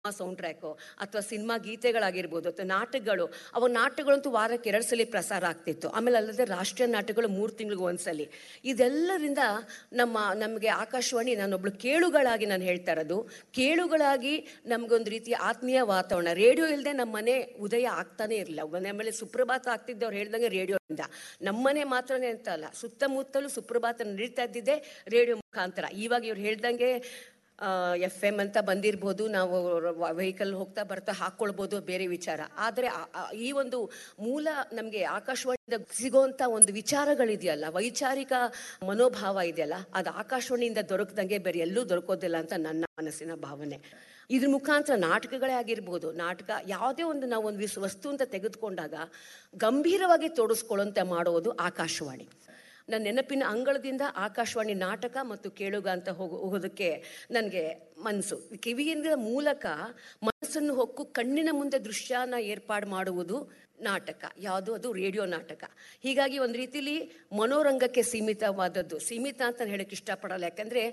Sound track ಅಥವಾ cinema ಗೀತೆಗಳಾಗಿರ್ಬೋದು ಅಥವಾ ನಾಟಕಗಳು ಅವ ನಾಟಕಗಳಂತೂ ವಾರಕ್ಕೆ ಎರಡು ಸಲ ಪ್ರಸಾರ ಆಗ್ತಿತ್ತು ಆಮೇಲೆ ಅಲ್ಲದೆ ರಾಷ್ಟ್ರೀಯ ನಾಟಕಗಳು ಮೂರು ತಿಂಗಳಿಗೆ ಒಂದ್ಸಲಿ ಇದೆಲ್ಲರಿಂದ ನಮ್ಮ ನಮಗೆ ಆಕಾಶವಾಣಿ ನಾನೊಬ್ಳು ಕೇಳುಗಳಾಗಿ ನಾನು ಹೇಳ್ತಾ ಇರೋದು ಕೇಳುಗಳಾಗಿ ನಮಗೊಂದು ರೀತಿಯ ಆತ್ಮೀಯ ವಾತಾವರಣ ರೇಡಿಯೋ ಇಲ್ಲದೆ ನಮ್ಮ ಮನೆ ಉದಯ ಆಗ್ತಾನೆ ಇರಲಿಲ್ಲ ಮನೆ ಮೇಲೆ ಸುಪ್ರಭಾತ ಆಗ್ತಿದ್ದವ್ರು ಹೇಳ್ದಂಗೆ ರೇಡಿಯೋದಿಂದ ನಮ್ಮನೆ ಮಾತ್ರನೇ ಅಂತ ಅಲ್ಲ ಸುತ್ತಮುತ್ತಲೂ ಸುಪ್ರಭಾತ ನಡೀತಾ ಇದ್ದಿದ್ದೆ ರೇಡಿಯೋ ಮುಖಾಂತರ ಇವಾಗ ಇವ್ರು ಹೇಳ್ದಂಗೆ ಎಫ್ ಎಮ್ ಅಂತ ಬಂದಿರ್ಬೋದು ನಾವು ವೆಹಿಕಲ್ ಹೋಗ್ತಾ ಬರ್ತಾ ಹಾಕ್ಕೊಳ್ಬೋದು ಬೇರೆ ವಿಚಾರ ಆದರೆ ಆ- ಆ- ಈ ಒಂದು ಮೂಲ ನಮಗೆ ಆಕಾಶವಾಣಿಯಿಂದ ಸಿಗೋಂಥ ಒಂದು ವಿಚಾರಗಳಿದೆಯಲ್ಲ ವೈಚಾರಿಕ ಮನೋಭಾವ ಇದೆಯಲ್ಲ ಅದು ಆಕಾಶವಾಣಿಯಿಂದ ದೊರಕದಂಗೆ ಬೇರೆ ಎಲ್ಲೂ ದೊರಕೋದಿಲ್ಲ ಅಂತ ನನ್ನ ಮನಸ್ಸಿನ ಭಾವನೆ ಇದ್ರ ಮುಖಾಂತರ ನಾಟಕಗಳೇ ಆಗಿರ್ಬೋದು ನಾಟಕ ಯಾವುದೇ ಒಂದು ನಾವು ಒಂದು ವಿಸ್ ವಸ್ತು ಅಂತ ತೆಗೆದುಕೊಂಡಾಗ ಗಂಭೀರವಾಗಿ ತೋಡಿಸ್ಕೊಳ್ಳುವಂತೆ ಮಾಡುವುದು ಆಕಾಶವಾಣಿ ನನ್ನ ನೆನಪಿನ ಅಂಗಳದಿಂದ ಆಕಾಶವಾಣಿ ನಾಟಕ ಮತ್ತು ಕೇಳುಗ ಅಂತ ಹೋಗೋ ಹೋಗೋದಕ್ಕೆ ನನಗೆ ಮನಸ್ಸು ಕಿವಿಯಿಂದ ಮೂಲಕ ಮನಸ್ಸನ್ನು ಹೊಕ್ಕು ಕಣ್ಣಿನ ಮುಂದೆ ದೃಶ್ಯನ ಏರ್ಪಾಡು ಮಾಡುವುದು ನಾಟಕ ಯಾವುದು ಅದು ರೇಡಿಯೋ ನಾಟಕ ಹೀಗಾಗಿ ಒಂದು ರೀತಿಲಿ ಮನೋರಂಗಕ್ಕೆ ಸೀಮಿತವಾದದ್ದು ಸೀಮಿತ ಅಂತ ನಾನು ಹೇಳಕ್ಕೆ ಇಷ್ಟಪಡಲ್ಲ ಯಾಕಂದರೆ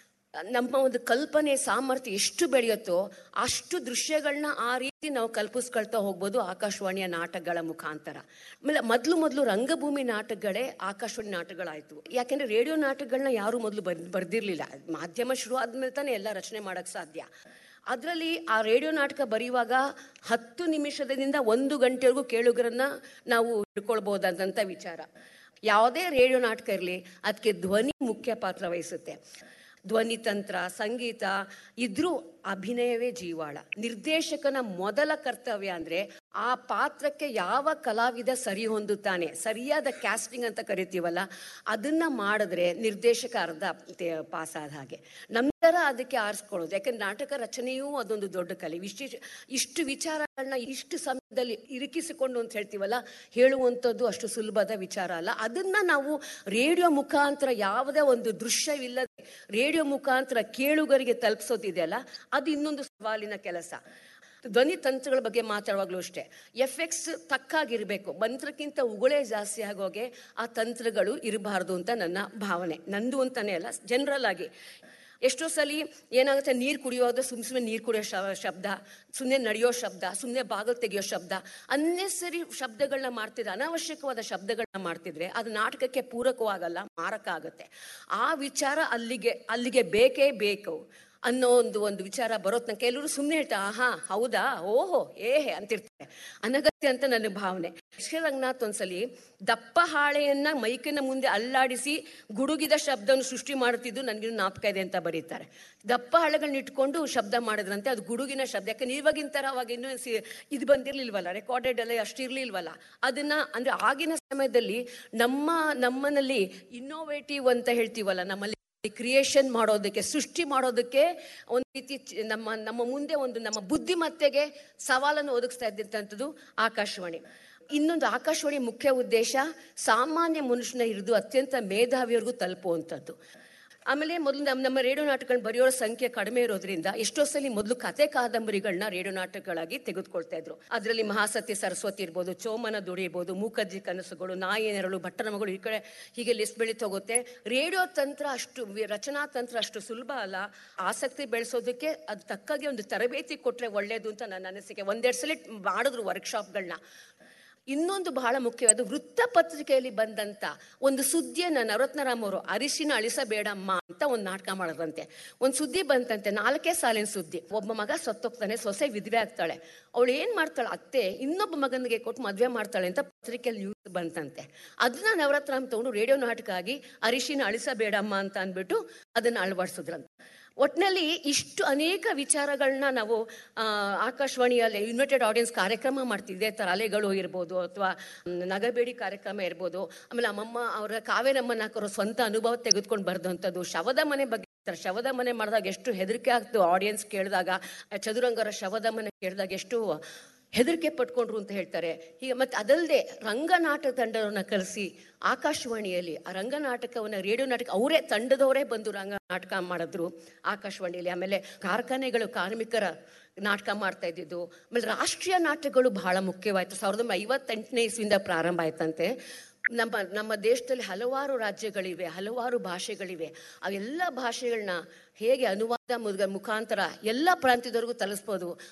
ನಮ್ಮ ಒಂದು ಕಲ್ಪನೆ ಸಾಮರ್ಥ್ಯ ಎಷ್ಟು ಬೆಳೆಯುತ್ತೋ ಅಷ್ಟು ದೃಶ್ಯಗಳನ್ನ ಆ ರೀತಿ ನಾವು ಕಲ್ಪಿಸ್ಕೊಳ್ತಾ ಹೋಗ್ಬೋದು ಆಕಾಶವಾಣಿಯ ನಾಟಕಗಳ ಮುಖಾಂತರ ಆಮೇಲೆ ಮೊದಲು ಮೊದಲು ರಂಗಭೂಮಿ ನಾಟಕಗಳೇ ಆಕಾಶವಾಣಿ ನಾಟಕಗಳಾಯ್ತು ಯಾಕೆಂದ್ರೆ ರೇಡಿಯೋ ನಾಟಕಗಳನ್ನ ಯಾರು ಮೊದಲು ಬರ್ ಬರ್ದಿರ್ಲಿಲ್ಲ ಮಾಧ್ಯಮ ಶುರು ಆದ್ಮೇಲೆ ತಾನೇ ಎಲ್ಲ ರಚನೆ ಮಾಡಕ್ ಸಾಧ್ಯ ಅದರಲ್ಲಿ ಆ ರೇಡಿಯೋ ನಾಟಕ ಬರೆಯುವಾಗ ಹತ್ತು ನಿಮಿಷದಿಂದ ಒಂದು ಗಂಟೆವರೆಗೂ ಕೇಳುಗರನ್ನ ನಾವು ಹಿಡ್ಕೊಳ್ಬಹುದಾದಂಥ ವಿಚಾರ ಯಾವುದೇ ರೇಡಿಯೋ ನಾಟಕ ಇರಲಿ ಅದಕ್ಕೆ ಧ್ವನಿ ಮುಖ್ಯ ಪಾತ್ರ ವಹಿಸುತ್ತೆ ಧ್ವನಿ ತಂತ್ರ ಸಂಗೀತ ಇದ್ರೂ ಅಭಿನಯವೇ ಜೀವಾಳ ನಿರ್ದೇಶಕನ ಮೊದಲ ಕರ್ತವ್ಯ ಅಂದ್ರೆ ಆ ಪಾತ್ರಕ್ಕೆ ಯಾವ ಕಲಾವಿದ ಸರಿ ಹೊಂದುತ್ತಾನೆ ಸರಿಯಾದ ಕ್ಯಾಸ್ಟಿಂಗ್ ಅಂತ ಕರಿತೀವಲ್ಲ ಅದನ್ನ ಮಾಡಿದ್ರೆ ನಿರ್ದೇಶಕ ಅರ್ಧ ಪಾಸ್ ಆದ ಹಾಗೆ ನಂತರ ಅದಕ್ಕೆ ಆರಿಸ್ಕೊಳ್ಳೋದು ಯಾಕಂದ್ರೆ ನಾಟಕ ರಚನೆಯೂ ಅದೊಂದು ದೊಡ್ಡ ಕಲೆ ಇಷ್ಟು ಇಷ್ಟು ವಿಚಾರಗಳನ್ನ ಇಷ್ಟು ಸಮಯದಲ್ಲಿ ಇರಿಕಿಸಿಕೊಂಡು ಅಂತ ಹೇಳ್ತೀವಲ್ಲ ಹೇಳುವಂಥದ್ದು ಅಷ್ಟು ಸುಲಭದ ವಿಚಾರ ಅಲ್ಲ ಅದನ್ನ ನಾವು ರೇಡಿಯೋ ಮುಖಾಂತರ ಯಾವುದೇ ಒಂದು ದೃಶ್ಯವಿಲ್ಲದೆ ರೇಡಿಯೋ ಮುಖಾಂತರ ಕೇಳುಗರಿಗೆ ತಲುಪಿಸೋದಿದೆಯಲ್ಲ ಅದು ಇನ್ನೊಂದು ಸವಾಲಿನ ಕೆಲಸ ಧ್ವನಿ ತಂತ್ರಗಳ ಬಗ್ಗೆ ಮಾತಾಡುವಾಗಲೂ ಅಷ್ಟೇ ಎಫ್ ಎಕ್ಸ್ ತಕ್ಕಾಗಿರ್ಬೇಕು ಮಂತ್ರಕ್ಕಿಂತ ಉಗುಳೇ ಜಾಸ್ತಿ ಆಗೋಗೆ ಆ ತಂತ್ರಗಳು ಇರಬಾರ್ದು ಅಂತ ನನ್ನ ಭಾವನೆ ನಂದು ಅಂತಾನೆ ಅಲ್ಲ ಜನರಲ್ ಆಗಿ ಎಷ್ಟೋ ಸಲ ಏನಾಗುತ್ತೆ ನೀರು ಕುಡಿಯೋದು ಸುಮ್ ಸುಮ್ಮನೆ ನೀರು ಕುಡಿಯೋ ಶ- ಶಬ್ದ ಸುಮ್ಮನೆ ನಡೆಯೋ ಶಬ್ದ ಸುಮ್ಮನೆ ಬಾಗಿಲು ತೆಗೆಯೋ ಶಬ್ದ ಅನ್ನೆಸರಿ ಶಬ್ದಗಳನ್ನ ಮಾಡ್ತಿದ್ರೆ ಅನಾವಶ್ಯಕವಾದ ಶಬ್ದಗಳನ್ನ ಮಾಡ್ತಿದ್ರೆ ಅದು ನಾಟಕಕ್ಕೆ ಪೂರಕವಾಗಲ್ಲ ಮಾರಕ ಆಗುತ್ತೆ ಆ ವಿಚಾರ ಅಲ್ಲಿಗೆ ಅಲ್ಲಿಗೆ ಬೇಕೇ ಬೇಕು ಅನ್ನೋ ಒಂದು ಒಂದು ವಿಚಾರ ಬರೋತ್ ನಂಗೆ ಕೆಲವರು ಸುಮ್ಮನೆ ಹೇಳ್ತಾ ಆಹಾ ಹೌದಾ ಓಹೋ ಏಹೆ ಅಂತಿರ್ತಾರೆ ಅನಗತ್ಯ ಅಂತ ನನ್ನ ಭಾವನೆ ಶ್ರೀ ರಂಗನಾಥ್ ಒಂದ್ಸಲಿ ದಪ್ಪ ಹಾಳೆಯನ್ನ ಮೈಕಿನ ಮುಂದೆ ಅಲ್ಲಾಡಿಸಿ ಗುಡುಗಿದ ಶಬ್ದವನ್ನು ಸೃಷ್ಟಿ ಮಾಡುತ್ತಿದ್ದು ನನಗಿನ್ನು ಜ್ಞಾಪಕ ಇದೆ ಅಂತ ಬರೀತಾರೆ ದಪ್ಪ ಹಾಳೆಗಳನ್ನ ಇಟ್ಕೊಂಡು ಶಬ್ದ ಮಾಡಿದ್ರಂತೆ ಅದು ಗುಡುಗಿನ ಶಬ್ದ ಯಾಕಂದ್ರೆ ಇವಾಗಿನ ತರ ಅವಾಗ ಇನ್ನೂ ಸಿ- ಇದು ಬಂದಿರ್ಲಿಲ್ವಲ್ಲ ರೆಕಾರ್ಡೆಡ್ ಎಲ್ಲ ಅಷ್ಟು ಇರ್ಲಿಲ್ವಲ್ಲ ಅದನ್ನ ಅಂದ್ರೆ ಆಗಿನ ಸಮಯದಲ್ಲಿ ನಮ್ಮ ನಮ್ಮನಲ್ಲಿ ಇನ್ನೋವೇಟಿವ್ ಅಂತ ಹೇಳ್ತೀವಲ್ಲ ನಮ್ಮಲ್ಲಿ ಕ್ರಿಯೇಷನ್ ಮಾಡೋದಕ್ಕೆ ಸೃಷ್ಟಿ ಮಾಡೋದಕ್ಕೆ ಒಂದು ರೀತಿ ಚ- ನಮ್ಮ ನಮ್ಮ ಮುಂದೆ ಒಂದು ನಮ್ಮ ಬುದ್ಧಿಮತ್ತೆಗೆ ಸವಾಲನ್ನು ಒದಗಿಸ್ತಾ ಇದ್ದಂಥದ್ದು ಆಕಾಶವಾಣಿ ಇನ್ನೊಂದು ಆಕಾಶವಾಣಿ ಮುಖ್ಯ ಉದ್ದೇಶ ಸಾಮಾನ್ಯ ಮನುಷ್ಯನ ಹಿಡಿದು ಅತ್ಯಂತ ಮೇಧಾವಿಯವರೆಗೂ ತಲುಪುವಂಥದ್ದು ಆಮೇಲೆ ಮೊದಲು ನಮ್ಮ ನಮ್ಮ ರೇಡಿಯೋ ನಾಟಕಗಳನ್ನ ಬರೆಯೋರ ಸಂಖ್ಯೆ ಕಡಿಮೆ ಇರೋದ್ರಿಂದ ಎಷ್ಟೋ ಸಲ ಮೊದಲು ಕತೆ ಕಾದಂಬರಿಗಳನ್ನ ರೇಡಿಯೋ ನಾಟಕಗಳಾಗಿ ತೆಗೆದುಕೊಳ್ತಾ ಇದ್ರು ಅದರಲ್ಲಿ ಮಹಾಸತಿ ಸರಸ್ವತಿ ಇರ್ಬೋದು ಚೋಮನ ದುಡಿ ಇರ್ಬೋದು ಮೂಕಜ್ಜಿ ಕನಸುಗಳು ನಾಯಿ ನೆರಳು ಭಟ್ಟನ ಮಗಳು ಈ ಕಡೆ ಹೀಗೆ ಲಿಸ್ಟ್ ಬೆಳೀತಾ ಹೋಗುತ್ತೆ ರೇಡಿಯೋ ತಂತ್ರ ಅಷ್ಟು ವಿ- ರಚನಾ ತಂತ್ರ ಅಷ್ಟು ಸುಲಭ ಅಲ್ಲ ಆಸಕ್ತಿ ಬೆಳೆಸೋದಕ್ಕೆ ಅದು ತಕ್ಕಾಗಿ ಒಂದು ತರಬೇತಿ ಕೊಟ್ರೆ ಒಳ್ಳೇದು ಅಂತ ನನ್ನ ಅನಿಸಿಕೆ ಒಂದೆರಡು ಸಲ ಮಾಡಿದ್ರು ವರ್ಕ್ಶಾಪ್ಗಳನ್ನ ಇನ್ನೊಂದು ಬಹಳ ಮುಖ್ಯವಾದ ವೃತ್ತಪತ್ರಿಕೆಯಲ್ಲಿ ಬಂದಂತ ಒಂದು ಸುದ್ದಿಯನ್ನ ನವರತ್ನರಾಮ್ ಅವರು ಅರಿಶಿನ ಅಳಿಸಬೇಡಮ್ಮ ಅಂತ ಒಂದು ನಾಟಕ ಮಾಡೋದಂತೆ ಒಂದು ಸುದ್ದಿ ಬಂತಂತೆ ನಾಲ್ಕೇ ಸಾಲಿನ ಸುದ್ದಿ ಒಬ್ಬ ಮಗ ಸತ್ತೋಗ್ತಾನೆ ಸೊಸೆ ವಿಧವೆ ಆಗ್ತಾಳೆ ಅವಳು ಏನ್ ಮಾಡ್ತಾಳೆ ಅತ್ತೆ ಇನ್ನೊಬ್ಬ ಮಗನಿಗೆ ಕೊಟ್ಟು ಮದ್ವೆ ಮಾಡ್ತಾಳೆ ಅಂತ ಪತ್ರಿಕೆಯಲ್ಲಿ ನ್ಯೂಸ್ ಬಂತಂತೆ ಅದನ್ನ ನವರತ್ನರಾಮ್ ತಗೊಂಡು ರೇಡಿಯೋ ನಾಟಕ ಆಗಿ ಅರಿಶಿನ ಅಳಿಸಬೇಡಮ್ಮ ಅಂತ ಅಂದ್ಬಿಟ್ಟು ಅದನ್ನ ಅಳವಡಿಸಿದ್ರಂತೆ ಒಟ್ನಲ್ಲಿ ಇಷ್ಟು ಅನೇಕ ವಿಚಾರಗಳನ್ನ ನಾವು ಆ, ಆಕಾಶವಾಣಿಯಲ್ಲಿ ಯುನೈಟೆಡ್ ಆಡಿಯನ್ಸ್ ಕಾರ್ಯಕ್ರಮ ಮಾಡ್ತಿದ್ದೆ ತರಾಲೆಗಳು ಇರ್ಬೋದು ಅಥವಾ ನಗಬೇಡಿ ಕಾರ್ಯಕ್ರಮ ಇರ್ಬೋದು ಆಮೇಲೆ ಅಮ್ಮಮ್ಮ ಅವರ ಕಾವೇರಮ್ಮನ ಹಾಕೋರು ಸ್ವಂತ ಅನುಭವ ತೆಗೆದುಕೊಂಡು ಬರ್ದಂಥದ್ದು ಶವದ ಮನೆ ಬಗ್ಗೆ ಹೇಳ್ತಾರೆ. ಶವದ ಮನೆ ಮಾಡಿದಾಗ ಎಷ್ಟು ಹೆದರಿಕೆ ಆಗ್ತು ಆಡಿಯನ್ಸ್ ಕೇಳಿದಾಗ ಚದುರಂಗರ ಶವದ ಮನೆ ಕೇಳಿದಾಗ ಎಷ್ಟು ಹೆದರಿಕೆ ಪಟ್ಕೊಂಡ್ರು ಅಂತ ಹೇಳ್ತಾರೆ ಹೀಗೆ ಮತ್ತೆ ಅದಲ್ಲದೆ ರಂಗನಾಟಕ ತಂಡವನ್ನ ಕರೆಸಿ ಆಕಾಶವಾಣಿಯಲ್ಲಿ ಆ ರಂಗನಾಟಕವನ್ನ ರೇಡಿಯೋ ನಾಟಕ ಅವರೇ ತಂಡದವರೇ ಬಂದು ರಂಗ ನಾಟಕ ಮಾಡಿದ್ರು ಆಕಾಶವಾಣಿಯಲ್ಲಿ ಆಮೇಲೆ ಕಾರ್ಖಾನೆಗಳು ಕಾರ್ಮಿಕರ ನಾಟಕ ಮಾಡ್ತಾ ಇದ್ದಿದ್ದು ಆಮೇಲೆ ರಾಷ್ಟ್ರೀಯ ನಾಟಕಗಳು ಬಹಳ ಮುಖ್ಯವಾಯ್ತು ಸಾವಿರದ ಒಂಬೈನೂರ ಐವತ್ತೆಂಟನೇ ಇಸ್ವಿಯಿಂದ ಪ್ರಾರಂಭ ಆಯ್ತಂತೆ ನಮ್ಮ ನಮ್ಮ ದೇಶದಲ್ಲಿ ಹಲವಾರು ರಾಜ್ಯಗಳಿವೆ ಹಲವಾರು ಭಾಷೆಗಳಿವೆ ಆ ಎಲ್ಲ ಭಾಷೆಗಳನ್ನ ಹೇಗೆ ಅನುವಾದ ಮುಗ- ಮುಖಾಂತರ ಎಲ್ಲ ಪ್ರಾಂತ್ಯದವರೆಗೂ ತಲುಸ್ಬೋದು